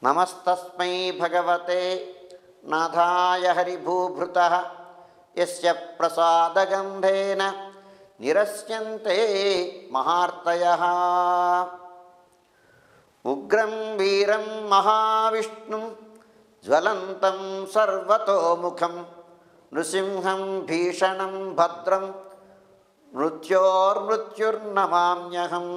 నమస్తస్మై భగవతే నాథాయ హరిభూభృత యస్య ప్రసాదగంధేన నిరస్యంతే మహార్తయ ఉగ్రం వీరం మహావిష్ణుం జ్వలంతం సర్వతోముఖం నృసింహం భీషణం భద్రం మృత్యోర్మృత్యుర్నమామ్యహం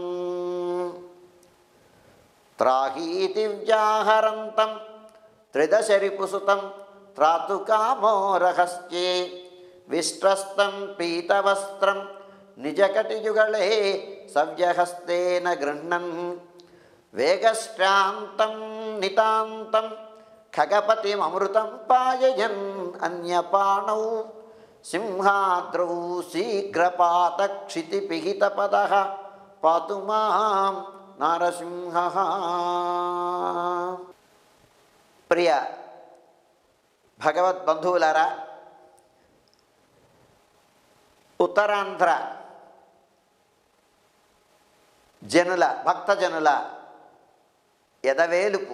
త్రాహీతి వ్యాహరంతం త్రిదశరిపుసుతం త్రాతుకామో రహస్యే విశ్రస్తం పీతవస్త్రం నిజకటియుగళే సవ్యహస్తేన గృహ్ణన్ వేగశ్రాంతం నితాంతం ఖగపతిమమృతం పాయయన్ అన్యపాణౌ సింహాద్రౌ శీఘ్రపాతక్షితిపిహితపద పాతు మాం నారసింహ ప్రియ భగవద్బంధువులారా ఉత్తరాంధ్ర జనుల భక్తజనుల ఎదవేలుపు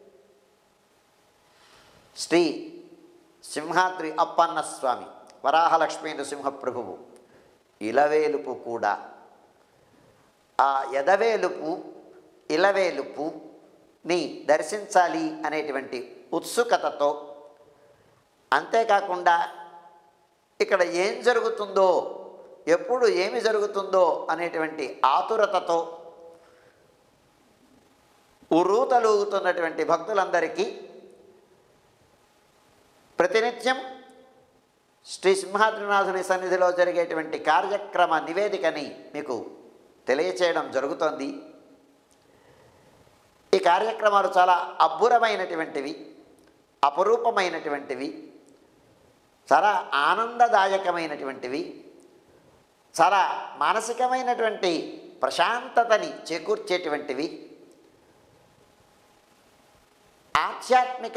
శ్రీ సింహాద్రి అప్పన్న స్వామి వరాహలక్ష్మీ నృసింహ ప్రభువు ఇలవేలుపు కూడా ఆ ఎదవేలుపు ఇలవేలుపు ని దర్శించాలి అనేటువంటి ఉత్సుకతతో అంతేకాకుండా ఇక్కడ ఏం జరుగుతుందో ఎప్పుడు ఏమి జరుగుతుందో అనేటువంటి ఆతురతతో ఉర్రూతలూగుతున్నటువంటి భక్తులందరికీ ప్రతినిత్యం శ్రీ సింహాద్రినాథుని సన్నిధిలో జరిగేటువంటి కార్యక్రమ నివేదికని మీకు తెలియచేయడం జరుగుతోంది ఈ కార్యక్రమాలు చాలా అబ్బురమైనటువంటివి అపరూపమైనటువంటివి చాలా ఆనందదాయకమైనటువంటివి చాలా మానసికమైనటువంటి ప్రశాంతతని చేకూర్చేటువంటివి ఆధ్యాత్మిక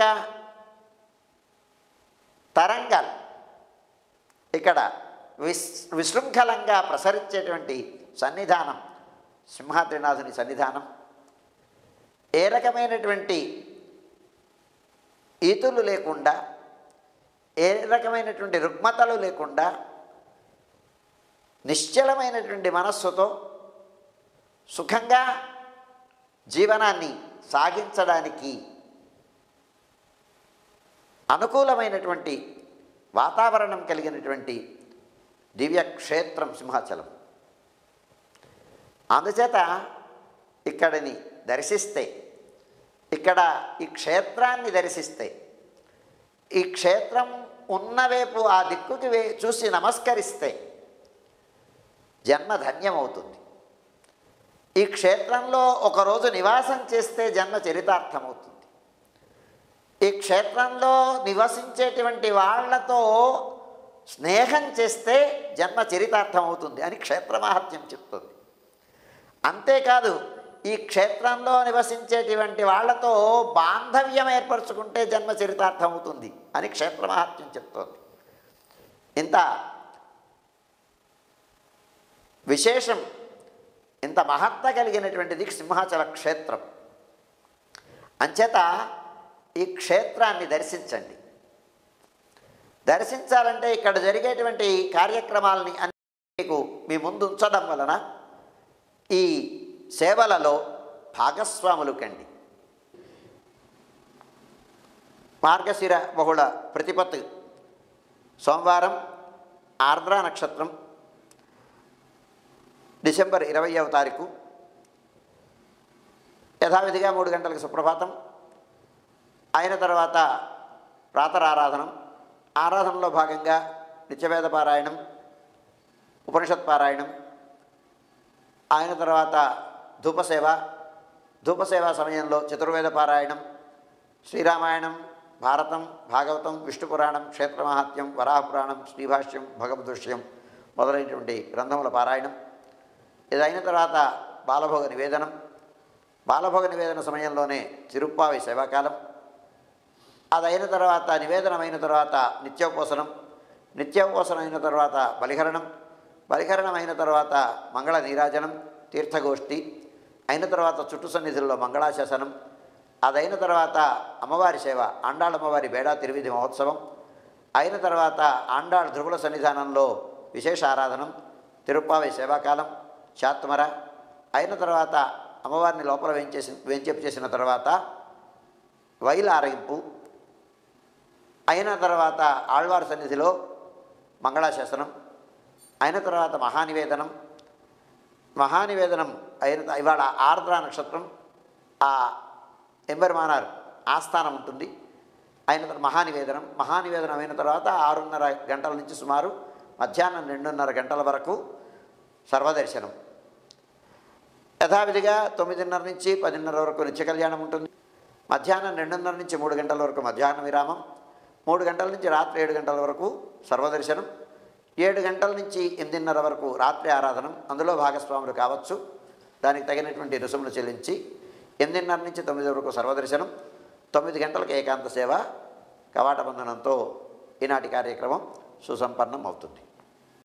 తరంగాలు ఇక్కడ విస్ విశృంఖలంగా ప్రసరించేటువంటి సన్నిధానం సింహాద్రినాథుని సన్నిధానం ఏ రకమైనటువంటి ఈతులు లేకుండా ఏ రకమైనటువంటి రుగ్మతలు లేకుండా నిశ్చలమైనటువంటి మనస్సుతో సుఖంగా జీవనాన్ని సాగించడానికి అనుకూలమైనటువంటి వాతావరణం కలిగినటువంటి దివ్యక్షేత్రం సింహాచలం అందుచేత ఇక్కడిని దర్శిస్తే ఇక్కడ ఈ క్షేత్రాన్ని దర్శిస్తే ఈ క్షేత్రం ఉన్నవైపు ఆ దిక్కుకి వే చూసి నమస్కరిస్తే జన్మ ధన్యమవుతుంది ఈ క్షేత్రంలో ఒకరోజు నివాసం చేస్తే జన్మ చరితార్థమవుతుంది ఈ క్షేత్రంలో నివసించేటువంటి వాళ్ళతో స్నేహం చేస్తే జన్మ చరితార్థం అవుతుంది అని క్షేత్ర మహత్యం చెప్తుంది అంతేకాదు ఈ క్షేత్రంలో నివసించేటువంటి వాళ్ళతో బాంధవ్యం ఏర్పరచుకుంటే జన్మ చరితార్థం అవుతుంది అని క్షేత్ర మహత్యం చెప్తోంది ఇంత విశేషం ఇంత మహత్త కలిగినటువంటిది సింహాచల క్షేత్రం అంచేత ఈ క్షేత్రాన్ని దర్శించండి దర్శించాలంటే ఇక్కడ జరిగేటువంటి కార్యక్రమాలని అన్ని మీకు మీ ముందు ఉంచడం వలన ఈ సేవలలో భాగస్వాములు కండి మార్గశిర బహుళ ప్రతిపత్తు సోమవారం ఆర్ద్ర నక్షత్రం డిసెంబర్ ఇరవయవ తారీఖు యథావిధిగా మూడు గంటలకు సుప్రభాతం అయిన తర్వాత ప్రాతరారాధనం ఆరాధనలో భాగంగా నిత్యవేద పారాయణం ఉపనిషత్ పారాయణం ఆయన తర్వాత ధూపసేవ ధూపసేవ సమయంలో చతుర్వేద పారాయణం శ్రీరామాయణం భారతం భాగవతం విష్ణు పురాణం క్షేత్రమహాత్యం వరాహపురాణం శ్రీభాష్యం భగవదృశ్యం మొదలైనటువంటి గ్రంథముల పారాయణం ఇది అయిన తర్వాత బాలభోగ నివేదనం బాలభోగ నివేదన సమయంలోనే తిరుప్పావి సేవాకాలం అది అయిన తర్వాత నివేదనమైన తర్వాత నిత్యోపోసనం నిత్యోపోసనం అయిన తర్వాత బలిహరణం బలిహరణం అయిన తర్వాత మంగళ నీరాజనం తీర్థగోష్ఠి అయిన తర్వాత చుట్టు సన్నిధుల్లో మంగళాశాసనం అదైన తర్వాత అమ్మవారి సేవ ఆండాళ్ అమ్మవారి బేడా తిరువిధి మహోత్సవం అయిన తర్వాత ఆండాళ్ ధ్రువుల సన్నిధానంలో విశేష ఆరాధనం తిరుప్పావై సేవాకాలం చాత్మర అయిన తర్వాత అమ్మవారిని లోపల వేయించేసి వేంచేపు చేసిన తర్వాత వైల ఆరగింపు అయిన తర్వాత ఆళ్వారి సన్నిధిలో మంగళాశాసనం అయిన తర్వాత మహానివేదనం మహానివేదనం అయిన త- ఇవాళ ఆర్ద్ర నక్షత్రం ఆ ఎంబెర్మానార్ ఆస్థానం ఉంటుంది అయిన తర్వాత మహానివేదనం మహానివేదనం అయిన తర్వాత ఆరున్నర గంటల నుంచి సుమారు మధ్యాహ్నం రెండున్నర గంటల వరకు సర్వదర్శనం యథావిధిగా తొమ్మిదిన్నర నుంచి పదిన్నర వరకు నిత్య కళ్యాణం ఉంటుంది మధ్యాహ్నం రెండున్నర నుంచి మూడు గంటల వరకు మధ్యాహ్న విరామం మూడు గంటల నుంచి రాత్రి ఏడు గంటల వరకు సర్వదర్శనం ఏడు గంటల నుంచి ఎనిమిదిన్నర వరకు రాత్రి ఆరాధనం అందులో భాగస్వాములు కావచ్చు దానికి తగినటువంటి రుసుములు చెల్లించి ఎనిమిదిన్నర నుంచి తొమ్మిది వరకు సర్వదర్శనం తొమ్మిది గంటలకు ఏకాంత సేవ కవాట బంధనంతో ఈనాటి కార్యక్రమం సుసంపన్నం అవుతుంది